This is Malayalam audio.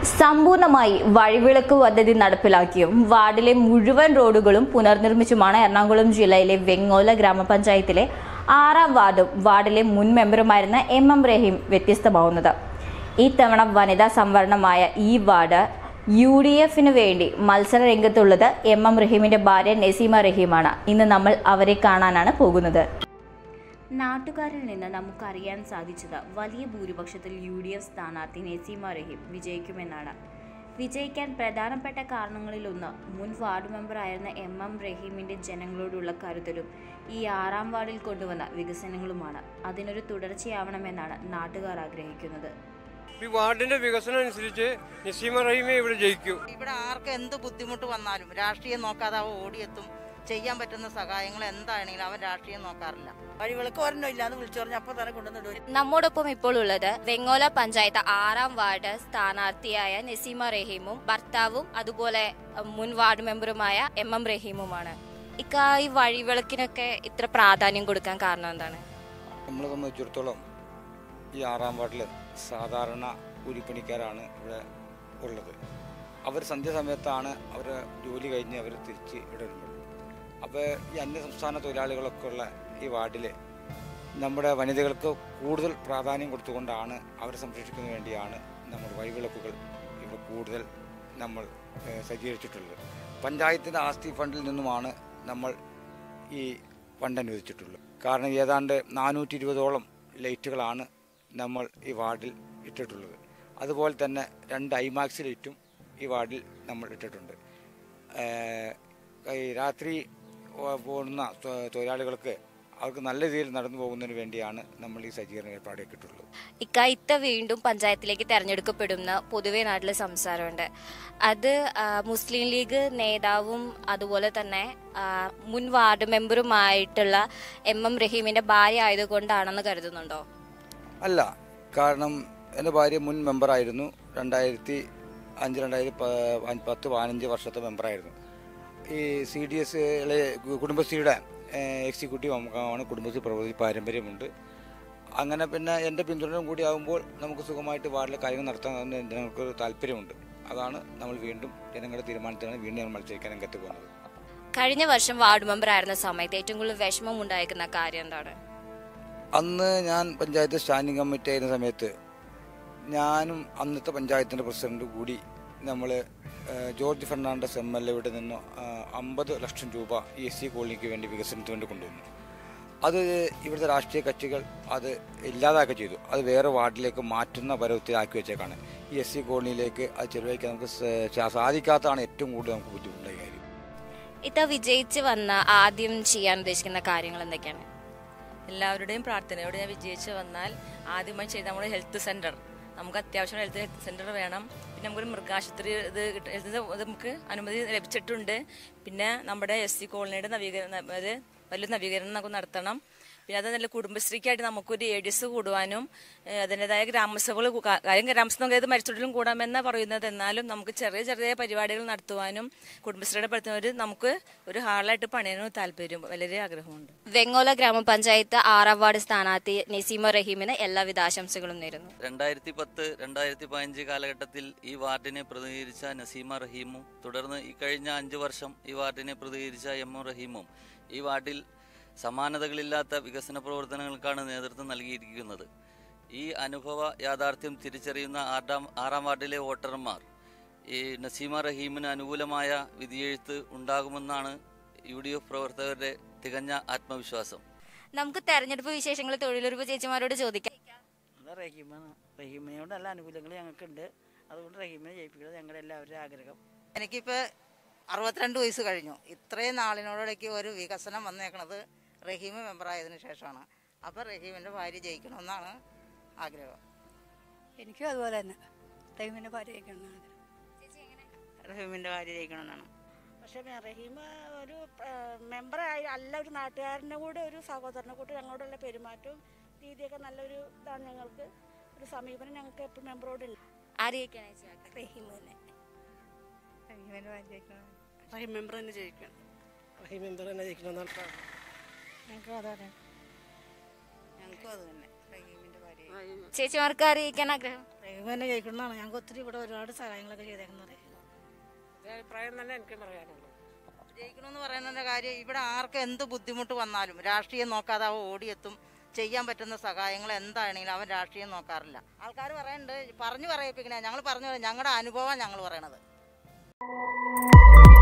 സമ്പൂർണ്ണമായി വഴിവിളക്ക് പദ്ധതി നടപ്പിലാക്കിയും വാർഡിലെ മുഴുവൻ റോഡുകളും പുനർനിർമ്മിച്ചുമാണ് എറണാകുളം ജില്ലയിലെ വെങ്ങോല ഗ്രാമപഞ്ചായത്തിലെ ആറാം വാർഡും വാർഡിലെ മുൻ മെമ്പറുമായിരുന്ന എം എം റഹീം വ്യത്യസ്തമാവുന്നത് ഇത്തവണ വനിതാ സംവരണമായ ഈ വാർഡ് യു ഡി എഫിന് വേണ്ടി മത്സര രംഗത്തുള്ളത് എം എം റഹീമിന്റെ ഭാര്യ നസീമ റഹീമാണ് ഇന്ന് നമ്മൾ അവരെ കാണാനാണ് പോകുന്നത് നാട്ടുകാരിൽ നിന്ന് നമുക്കറിയാൻ സാധിച്ചത് വലിയ ഭൂരിപക്ഷത്തിൽ യു ഡി എഫ് സ്ഥാനാർത്ഥി നസീമ റഹീം വിജയിക്കുമെന്നാണ് വിജയിക്കാൻ പ്രധാനപ്പെട്ട കാരണങ്ങളിലൊന്ന് മുൻ വാർഡ് മെമ്പറായിരുന്ന എം എം റഹീമിൻ്റെ ജനങ്ങളോടുള്ള കരുതലും ഈ ആറാം വാർഡിൽ കൊണ്ടുവന്ന വികസനങ്ങളുമാണ് അതിനൊരു തുടർച്ചയാവണമെന്നാണ് നാട്ടുകാർ ആഗ്രഹിക്കുന്നത് ഈ വാർഡിന്റെ വികസനം അനുസരിച്ച് നസീമ റഹീമെ ഇവിടെ ജയിക്കൂ ഇവിടെ ആർക്ക് എന്ത് ബുദ്ധിമുട്ട് വന്നാലും രാഷ്ട്രീയം നോക്കാതെ അവൻ ഓടിയെത്തും ചെയ്യാൻ പറ്റുന്ന സഹായങ്ങൾ എന്താണെങ്കിലും അവൻ രാഷ്ട്രീയം നോക്കാറില്ല വഴിവിളക്ക് ഒരെണ്ണം ഇല്ലാന്ന് വിളിച്ചു പറഞ്ഞ അപ്പൊ തന്നെ കൊണ്ടുവന്നിട്ട് നമ്മോടൊപ്പം ഇപ്പോൾ ഉള്ളത് വെങ്ങോല പഞ്ചായത്ത് ആറാം വാർഡ് സ്ഥാനാർത്ഥിയായ നസീമ റഹീമും ഭർത്താവും അതുപോലെ അഹ്, മുൻ വാർഡ് മെമ്പറുമായ എം എം റഹീമുമാണ് ഇക്ക ഈ വഴിവിളക്കിനൊക്കെ ഇത്ര പ്രാധാന്യം കൊടുക്കാൻ കാരണം എന്താണ് നമ്മളെ സംബന്ധിച്ചിടത്തോളം ഈ ആറാം വാർഡിൽ സാധാരണ കൂലിപ്പണിക്കാരാണ് ഇവിടെ ഉള്ളത് അവർ സന്ധ്യാസമയത്താണ് അവർ ജോലി കഴിഞ്ഞ് അവർ തിരിച്ച് ഇവിടെ വരുന്നത് അപ്പോൾ ഈ അന്യ സംസ്ഥാന തൊഴിലാളികളൊക്കെ ഉള്ള ഈ വാർഡിൽ നമ്മുടെ വനിതകൾക്ക് കൂടുതൽ പ്രാധാന്യം കൊടുത്തുകൊണ്ടാണ് അവരെ സംരക്ഷിക്കുന്നതിന് വേണ്ടിയാണ് നമ്മൾ വഴിവിളക്കുകൾ ഇവിടെ കൂടുതൽ നമ്മൾ ഏഹ്, സജ്ജീകരിച്ചിട്ടുള്ളത് പഞ്ചായത്തിൻ്റെ ആസ്തി ഫണ്ടിൽ നിന്നുമാണ് നമ്മൾ ഈ ഫണ്ട് അനുവദിച്ചിട്ടുള്ളത് കാരണം ഏതാണ്ട് നാനൂറ്റി ഇരുപതോളം ലൈറ്റുകളാണ് നമ്മൾ ഈ വാർഡിൽ ഇട്ടിട്ടുള്ളത് അതുപോലെ തന്നെ രണ്ട് ഐമാക്സ് ലൈറ്റും ഈ വാർഡിൽ നമ്മൾ ഇട്ടിട്ടുണ്ട് ഏഹ്, ഈ രാത്രി ഓ- പോകുന്ന തൊ- തൊഴിലാളികൾക്ക് അവർക്ക് നല്ല രീതിയിൽ നടന്നു പോകുന്നതിന് വേണ്ടിയാണ് നമ്മൾ ഈ സജ്ജീകരണ ഏർപ്പാടാക്കിയിട്ടുള്ളത് ഇക്ക ഇത്ത വീണ്ടും പഞ്ചായത്തിലേക്ക് തെരഞ്ഞെടുക്കപ്പെടുന്ന പൊതുവെ നാട്ടിൽ സംസാരമുണ്ട് അത് ആ, മുസ്ലിം ലീഗ് നേതാവും അതുപോലെ തന്നെ ആ, മുൻ വാർഡ് മെമ്പറുമായിട്ടുള്ള എം എം റഹീമിന്റെ ഭാര്യ ആയതുകൊണ്ടാണെന്ന് കരുതുന്നുണ്ടോ അല്ല കാരണം എൻ്റെ ഭാര്യ മുൻ മെമ്പറായിരുന്നു രണ്ടായിരത്തി അഞ്ച് രണ്ടായിരത്തി പ- പത്ത് പതിനഞ്ച് വർഷത്തെ മെമ്പറായിരുന്നു ഈ സി ഡി എസ് കുടുംബശ്രീയുടെ എക്സിക്യൂട്ടീവ് അംഗമാണ് കുടുംബശ്രീ പ്രവൃത്തി പാരമ്പര്യമുണ്ട് അങ്ങനെ പിന്നെ എൻ്റെ പിന്തുണയും കൂടി ആകുമ്പോൾ നമുക്ക് സുഖമായിട്ട് വാർഡിലെ കാര്യങ്ങൾ നടത്താൻ ജനങ്ങൾക്കൊരു താല്പര്യമുണ്ട് അതാണ് നമ്മൾ വീണ്ടും ജനങ്ങളുടെ തീരുമാനത്തിലാണ് വീണ്ടും നമ്മൾ മത്സരിക്കാൻ രംഗത്ത് പോകുന്നത് കഴിഞ്ഞ വർഷം വാർഡ് മെമ്പർ ആയിരുന്ന സമയത്ത് ഏറ്റവും കൂടുതൽ വിഷമം ഉണ്ടായിരിക്കുന്ന കാര്യം എന്താണ് അന്ന് ഞാൻ പഞ്ചായത്ത് സ്റ്റാൻഡിംഗ് കമ്മിറ്റി ആയിരുന്ന സമയത്ത് ഞാനും അന്നത്തെ പഞ്ചായത്തിൻ്റെ പ്രസിഡന്റ് കൂടി നമ്മൾ ജോർജ് ഫെർണാണ്ടസ് എം എൽ എയുടെ നിന്ന് അമ്പത് ലക്ഷം രൂപ ഈ എസ് സി കോളനിക്ക് വേണ്ടി വികസനത്തിന് വേണ്ടി കൊണ്ടുവന്നു അത് ഇവിടുത്തെ രാഷ്ട്രീയ കക്ഷികൾ അത് ഇല്ലാതാക്കി ചെയ്തു അത് വേറെ വാർഡിലേക്ക് മാറ്റുന്ന പരവത്തിലാക്കി വെച്ചേക്കാണ് ഈ എസ് സി കോളനിയിലേക്ക് അത് ചെലവഴിക്കാൻ നമുക്ക് സ- സാധിക്കാത്തതാണ് ഏറ്റവും കൂടുതൽ നമുക്ക് ബുദ്ധിമുട്ടായ കാര്യം ഇത്ത വിജയിച്ച് വന്ന ആദ്യം ചെയ്യാൻ ഉദ്ദേശിക്കുന്ന കാര്യങ്ങൾ എന്തൊക്കെയാണ് എല്ലാവരുടെയും പ്രാർത്ഥനയോടെ ഞാൻ വിജയിച്ച് വന്നാൽ ആദ്യമായി ചെയ്ത നമ്മുടെ ഹെൽത്ത് സെന്റർ നമുക്ക് അത്യാവശ്യം ഹെൽത്ത് ഹെൽത്ത് സെന്റർ വേണം പിന്നെ നമുക്കൊരു മൃഗാശുപത്രി ഇത് കിട്ട- ഹെൽത്ത് ഇത് നമുക്ക് അനുമതി ലഭിച്ചിട്ടുണ്ട് പിന്നെ നമ്മുടെ എസ് സി കോളനിയുടെ നവീകരണം അത് വലിയ നവീകരണം നമുക്ക് നടത്തണം പിന്നെ അത് നല്ല കുടുംബശ്രീക്കായിട്ട് നമുക്കൊരു എ ഡി എസ് കൂടുവാനും ഏഹ് അതിൻ്റെതായ ഗ്രാമസഭകൾ കൂ- കാ- കാര്യം ഗ്രാമസഭ നമുക്ക് മരിച്ചിട്ടിലും കൂടാമെന്നാണ് പറയുന്നത് എന്നാലും നമുക്ക് ചെറിയ ചെറിയ പരിപാടികൾ നടത്തുവാനും കുടുംബശ്രീയുടെ പ്രവർത്തനം നമുക്ക് ഒരു ഹാളായിട്ട് പണിയാനും താല്പര്യം വളരെ ആഗ്രഹമുണ്ട് വെങ്ങോല ഗ്രാമപഞ്ചായത്ത് ആറാം വാർഡ് സ്ഥാനാർത്ഥി നസീമ റഹീമിന് എല്ലാവിധ ആശംസകളും നേരുന്നു രണ്ടായിരത്തി പത്ത് രണ്ടായിരത്തി പതിനഞ്ച് കാലഘട്ടത്തിൽ ഈ വാർഡിനെ പ്രതിനിധീകരിച്ച നസീമ റഹീമും തുടർന്ന് ഈ കഴിഞ്ഞ അഞ്ച് വർഷം ഈ വാർഡിനെ പ്രതിനിധീകരിച്ച എം എം റഹീമും ഈ വാർഡിൽ സമാനതകളില്ലാത്ത വികസന പ്രവർത്തനങ്ങൾക്കാണ് നേതൃത്വം നൽകിയിരിക്കുന്നത് ഈ അനുഭവ യാഥാർത്ഥ്യം തിരിച്ചറിയുന്ന ആറാം ആറാം വാർഡിലെ വോട്ടർമാർ ഈ നസീമ റഹീമിന് അനുകൂലമായ വിധിയെഴുത്ത് ഉണ്ടാകുമെന്നാണ് യു ഡി എഫ് പ്രവർത്തകരുടെ തികഞ്ഞ ആത്മവിശ്വാസം നമുക്ക് തെരഞ്ഞെടുപ്പ് വിശേഷങ്ങൾ തൊഴിലുറപ്പ് ചേച്ചിമാരോട് ചോദിക്കാം അത് റഹീമാണ് റഹീമിനോട് നല്ല ആനുകൂല്യങ്ങൾ ഞങ്ങൾക്കുണ്ട് അതുകൊണ്ട് റഹീമിനെ ജയിപ്പിക്കുന്നത് ഞങ്ങളുടെ എല്ലാവരുടെയും ആഗ്രഹം എനിക്കിപ്പോൾ അറുപത്തിരണ്ട് വയസ്സ് കഴിഞ്ഞു ഇത്രയും നാളിനോടിടയ്ക്ക് ഒരു വികസനം വന്നേക്കണത് റഹീം മെമ്പറായതിനു ശേഷമാണ് അപ്പോൾ റഹീമിൻ്റെ ഭാര്യ ജയിക്കണമെന്നാണ് ആഗ്രഹം എനിക്കും അതുപോലെ തന്നെ ടൈമിന് ഭാര്യയ്ക്കാണ് റഹീമിൻ്റെ ഭാര്യ ജയിക്കണമെന്നാണ് പക്ഷേ മെ- റഹീം ഒരു മെമ്പർ അല്ല ഒരു നാട്ടുകാരൻ്റെ കൂടെ ഒരു സഹോദരനെ കൂടെ ഞങ്ങളോടുള്ള പെരുമാറ്റവും രീതിയൊക്കെ നല്ലൊരു ഇതാണ് ഞങ്ങൾക്ക് ഒരു സമീപനം ഞങ്ങൾക്ക് എപ്പോഴും മെമ്പറോടുണ്ട് ആരെയൊക്കെയാണ് ചേച്ചി റഹീം തന്നെ റഹീമിന് ഭാര്യയ്ക്കാണ് റഹീം മെമ്പർ തന്നെ ജയിക്കണം റഹീം മെമ്പർ തന്നെ ജയിക്കണമെന്നാണ് ഞങ്ങൾക്ക് അതാണ് ഞങ്ങൾക്കും അത് തന്നെ റഹീമിൻ്റെ ഭാര്യ ചേച്ചിമാർക്ക് അറിയിക്കാൻ ആഗ്രഹം റഹീം തന്നെ ജയിക്കണമെന്നാണ് ഞങ്ങൾക്ക് ഒത്തിരി ഇവിടെ ഒരുപാട് സഹായങ്ങളൊക്കെ ചെയ്തേക്കുന്നത് റഹീം അഭിപ്രായം തന്നെ എനിക്ക് പറയാനുള്ളൂ ജയിക്കണമെന്ന് പറയുന്നതിന്റെ കാര്യം ഇവിടെ ആർക്ക് എന്ത് ബുദ്ധിമുട്ട് വന്നാലും രാഷ്ട്രീയം നോക്കാതെ അവ ഓടിയെത്തും ചെയ്യാൻ പറ്റുന്ന സഹായങ്ങൾ എന്താണെങ്കിലും അവൻ രാഷ്ട്രീയം നോക്കാറില്ല ആൾക്കാർ പറയുന്നുണ്ട് പറഞ്ഞു പറയിപ്പിക്കണേ ഞങ്ങൾ പറഞ്ഞു ഞങ്ങളുടെ അനുഭവം ഞങ്ങൾ പറയണത്